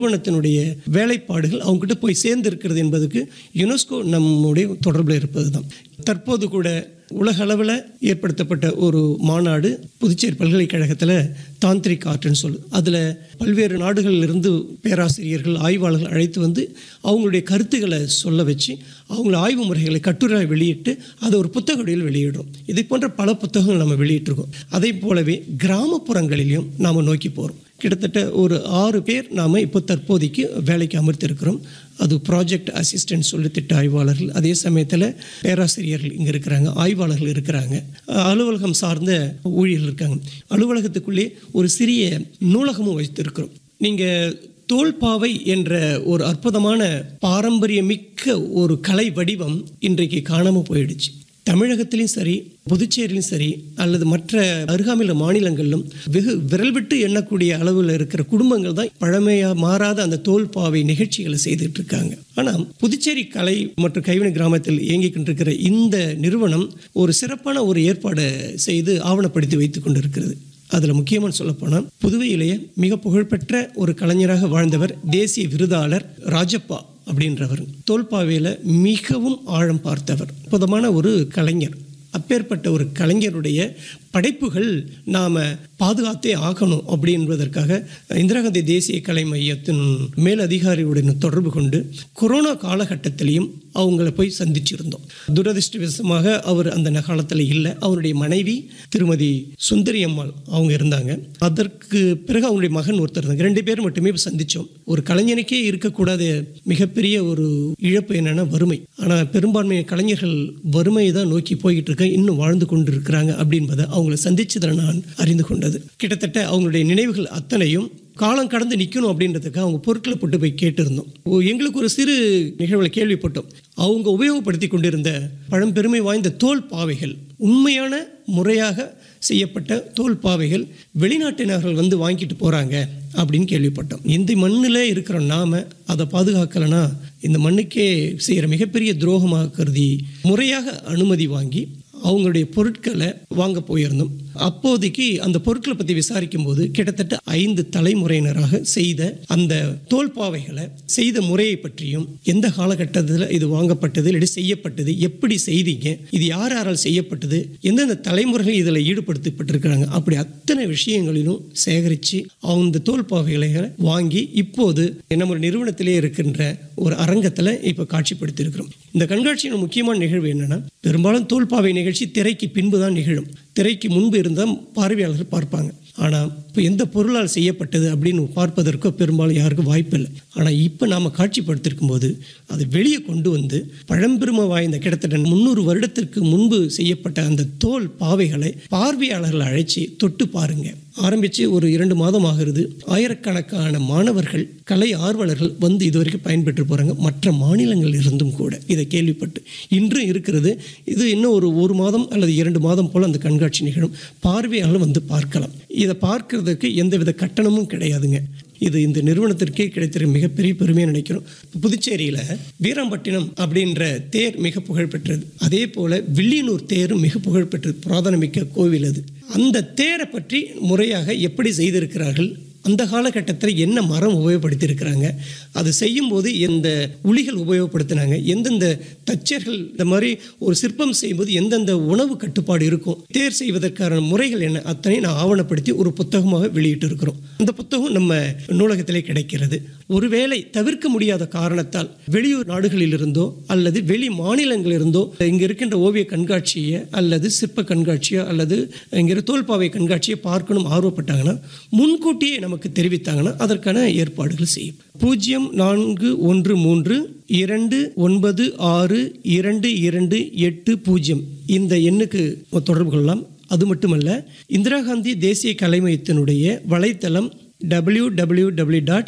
நிறுவனத்தினுடைய வேலைப்பாடுகள் அவங்ககிட்ட போய் சேர்ந்து இருக்கிறது என்பதுக்கு யுனெஸ்கோ நம்முடைய தொடர்பில் இருப்பது தான் தற்போது கூட உலக அளவில் ஏற்படுத்தப்பட்ட ஒரு மாநாடு புதுச்சேரி பல்கலைக்கழகத்தில் தாந்திரிக் ஆர்ட்னு சொல்லு அதில் பல்வேறு நாடுகளிலிருந்து பேராசிரியர்கள் ஆய்வாளர்கள் அழைத்து வந்து அவங்களுடைய கருத்துக்களை சொல்ல வச்சு அவங்கள ஆய்வு முறைகளை கட்டுரை வெளியிட்டு அதை ஒரு புத்தக வடிவில் வெளியிடுறோம் இதை போன்ற பல புத்தகங்கள் நம்ம வெளியிட்டிருக்கோம் அதே போலவே கிராமப்புறங்களிலையும் நாம் நோக்கி போகிறோம் கிட்டத்தட்ட ஒரு ஆறு பேர் நாம் இப்போ தற்போதைக்கு வேலைக்கு அமர்த்திருக்கிறோம் அது ப்ராஜெக்ட் அசிஸ்டன்ட் சொல்லி திட்ட ஆய்வாளர்கள் அதே சமயத்தில் பேராசிரியர்கள் இங்கே இருக்கிறாங்க ஆய்வாளர்கள் இருக்கிறாங்க அலுவலகம் சார்ந்த ஊழியர்கள் இருக்காங்க அலுவலகத்துக்குள்ளே ஒரு சிறிய நூலகமும் வைத்திருக்கிறோம் நீங்கள் தோல்பாவை என்ற ஒரு அற்புதமான பாரம்பரியமிக்க ஒரு கலை வடிவம் இன்றைக்கு காணாமல் போயிடுச்சு தமிழகத்திலையும் சரி புதுச்சேரியிலும் சரி அல்லது மற்ற அருகாமையில் மாநிலங்களிலும் வெகு விரல் விட்டு எண்ணக்கூடிய அளவில் இருக்கிற குடும்பங்கள் தான் பழமையாக மாறாத அந்த தோல்பாவை நிகழ்ச்சிகளை செய்துட்டு இருக்காங்க ஆனால் புதுச்சேரி கலை மற்றும் கைவினை கிராமத்தில் இயங்கிக் கொண்டிருக்கிற இந்த நிறுவனம் ஒரு சிறப்பான ஒரு ஏற்பாடு செய்து ஆவணப்படுத்தி வைத்துக் கொண்டிருக்கிறது அதில் முக்கியமாக சொல்லப்போனால் புதுவையிலேயே மிக புகழ்பெற்ற ஒரு கலைஞராக வாழ்ந்தவர் தேசிய விருதாளர் ராஜப்பா அப்படின்றவர் தோல்பாவையில் மிகவும் ஆழம் பார்த்தவர் அற்புதமான ஒரு கலைஞர் அப்பேற்பட்ட ஒரு கலைஞருடைய படைப்புகள் நாம் பாதுகாத்தே ஆகணும் அப்படி என்பதற்காக இந்திரா காந்தி தேசிய கலை மையத்தின் மேல் அதிகாரியுடன் தொடர்பு கொண்டு கொரோனா காலகட்டத்திலையும் அவங்கள போய் சந்திச்சிருந்தோம் துரதிருஷ்டவசமாக அவர் அந்த காலத்தில் இல்லை அவருடைய மனைவி திருமதி சுந்தரி அம்மாள் அவங்க இருந்தாங்க அதற்கு பிறகு அவங்களுடைய மகன் ஒருத்தர் இருந்தாங்க ரெண்டு பேரும் மட்டுமே சந்தித்தோம் ஒரு கலைஞனுக்கே இருக்கக்கூடாத மிகப்பெரிய ஒரு இழப்பு என்னன்னா வறுமை ஆனால் பெரும்பான்மை கலைஞர்கள் வறுமையை தான் நோக்கி போய்கிட்டு இருக்க இன்னும் வாழ்ந்து கொண்டு இருக்கிறாங்க அப்படின்பதை அவங்கள சந்திச்சதில் நான் அறிந்து கொண்டது கிட்டத்தட்ட அவங்களுடைய நினைவுகள் அத்தனையும் காலம் கடந்து நிற்கணும் அப்படின்றதுக்கு அவங்க பொருட்களை போட்டு போய் கேட்டிருந்தோம் ஓ, எங்களுக்கு ஒரு சிறு நிகழ்வில் கேள்விப்பட்டோம் அவங்க உபயோகப்படுத்தி கொண்டிருந்த பழம்பெருமை வாய்ந்த தோல் பாவைகள் உண்மையான முறையாக செய்யப்பட்ட தோல் பாவைகள் வெளிநாட்டினர்கள் வந்து வாங்கிட்டு போகிறாங்க அப்படின்னு கேள்விப்பட்டோம் இந்த மண்ணில் இருக்கிற நாம அதை பாதுகாக்கலைன்னா இந்த மண்ணுக்கே செய்கிற மிகப்பெரிய துரோகமாக கருதி முறையாக அனுமதி வாங்கி அவங்களுடைய பொருட்களை வாங்க போயிருந்தோம் அப்போதைக்கு அந்த பொருட்களை பற்றி விசாரிக்கும் போது கிட்டத்தட்ட ஐந்து தலைமுறையினராக செய்த அந்த தோல்பாவைகளை செய்த முறையை பற்றியும் எந்த காலகட்டத்தில் இது வாங்கப்பட்டது இல்லை செய்யப்பட்டது எப்படி செய்தீங்க இது யார் யாரால் செய்யப்பட்டது எந்தெந்த தலைமுறைகள் இதில் ஈடுபடுத்தப்பட்டிருக்கிறாங்க அப்படி அத்தனை விஷயங்களிலும் சேகரித்து அந்த தோல்பாவைகளை வாங்கி இப்போது நம்ம நிறுவனத்திலே இருக்கின்ற ஒரு அரங்கத்தில் இப்போ காட்சிப்படுத்தியிருக்கிறோம் இந்த கண்காட்சியின் முக்கியமான நிகழ்வு என்னன்னா பெரும்பாலும் தோல்பாவை நிகழ்ச்சி திரைக்கு பின்பு தான் நிகழும் திரைக்கு முன்பு இருந்தால் பார்வையாளர்கள் பார்ப்பாங்க ஆனால் இப்போ எந்த பொருளால் செய்யப்பட்டது அப்படின்னு பார்ப்பதற்கோ பெரும்பாலும் யாருக்கும் வாய்ப்பு இல்லை ஆனால் இப்போ நாம் காட்சிப்படுத்திருக்கும் போது அதை வெளியே கொண்டு வந்து பழம்பெருமை வாய்ந்த கிட்டத்தட்ட முந்நூறு வருடத்திற்கு முன்பு செய்யப்பட்ட அந்த தோல் பாவைகளை பார்வையாளர்கள் அழைச்சி தொட்டு பாருங்க ஆரம்பித்து ஒரு இரண்டு மாதம் ஆகிறது ஆயிரக்கணக்கான மாணவர்கள் கலை ஆர்வலர்கள் வந்து இதுவரைக்கும் பயன்பெற்று போகிறாங்க மற்ற மாநிலங்கள் இருந்தும் கூட இதை கேள்விப்பட்டு இன்றும் இருக்கிறது இது இன்னும் ஒரு ஒரு மாதம் அல்லது இரண்டு மாதம் போல் அந்த கண்காட்சி நிகழும் பார்வையாளர்கள் வந்து பார்க்கலாம் இதை பார்க்கறதுக்கு எந்தவித கட்டணமும் கிடையாதுங்க இது இந்த நிறுவனத்திற்கே கிடைத்திருக்க மிகப்பெரிய பெருமையை நினைக்கிறோம் புதுச்சேரியில் வீராம்பட்டினம் அப்படின்ற தேர் மிக புகழ்பெற்றது அதே போல் வில்லியனூர் தேரும் மிக புகழ்பெற்றது புராதனமிக்க கோவில் அது அந்த தேரை பற்றி முறையாக எப்படி செய்திருக்கிறார்கள் அந்த காலகட்டத்தில் என்ன மரம் உபயோகப்படுத்தியிருக்கிறாங்க அது செய்யும்போது எந்த உளிகள் உபயோகப்படுத்தினாங்க எந்தெந்த தச்சர்கள் இந்த மாதிரி ஒரு சிற்பம் செய்யும்போது எந்தெந்த உணவு கட்டுப்பாடு இருக்கும் தேர் செய்வதற்கான முறைகள் என்ன அத்தனை நான் ஆவணப்படுத்தி ஒரு புத்தகமாக வெளியிட்டு இருக்கிறோம் அந்த புத்தகம் நம்ம நூலகத்திலே கிடைக்கிறது ஒருவேளை தவிர்க்க முடியாத காரணத்தால் வெளியூர் நாடுகளிலிருந்தோ அல்லது வெளி மாநிலங்களிலிருந்தோ இங்கே இருக்கின்ற ஓவிய கண்காட்சியை அல்லது சிற்ப கண்காட்சியோ அல்லது இங்கே தோல்பாவை கண்காட்சியை பார்க்கணும் ஆர்வப்பட்டாங்கன்னா முன்கூட்டியே நமக்கு தெரிவித்தாங்கன்னா அதற்கான ஏற்பாடுகள் செய்யும் பூஜ்ஜியம் நான்கு ஒன்று மூன்று இரண்டு ஒன்பது ஆறு இரண்டு இரண்டு எட்டு பூஜ்ஜியம் இந்த எண்ணுக்கு தொடர்பு கொள்ளலாம் அது மட்டுமல்ல இந்திரா காந்தி தேசிய கலைமையத்தினுடைய வலைத்தளம் W W W dot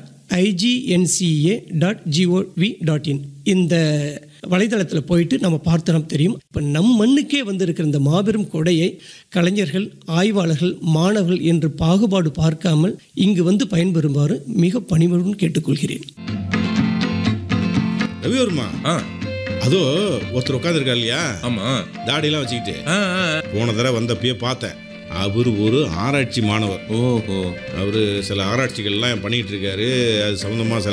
IGNCA dot GOV dot in இந்த வலைதளத்தில் போயிட்டு நம்ம பார்த்தோம் தெரியும் இப்போ நம் மண்ணுக்கே வந்திருக்கிற இந்த மாபெரும் கொடையை கலைஞர்கள் ஆய்வாளர்கள் மாணவர்கள் என்று பாகுபாடு பார்க்காமல் இங்கு வந்து பயன்பெறுமாறு மிக பணிவுடன் கேட்டுக்கொள்கிறேன் ரவிவர்மா ஆ அதோ ஒருத்தர் உட்காந்துருக்கா இல்லையா ஆமா தாடியெல்லாம் வச்சுக்கிட்டு ஆ ஆ, போன தடவை வந்தப்பயே பார்த்தேன் அவர் ஒரு ஆராய்ச்சி மாணவர் ஓஹோ அவர் சில ஆராய்ச்சிகள்லாம் பண்ணிகிட்டு இருக்காரு அது சம்மந்தமாக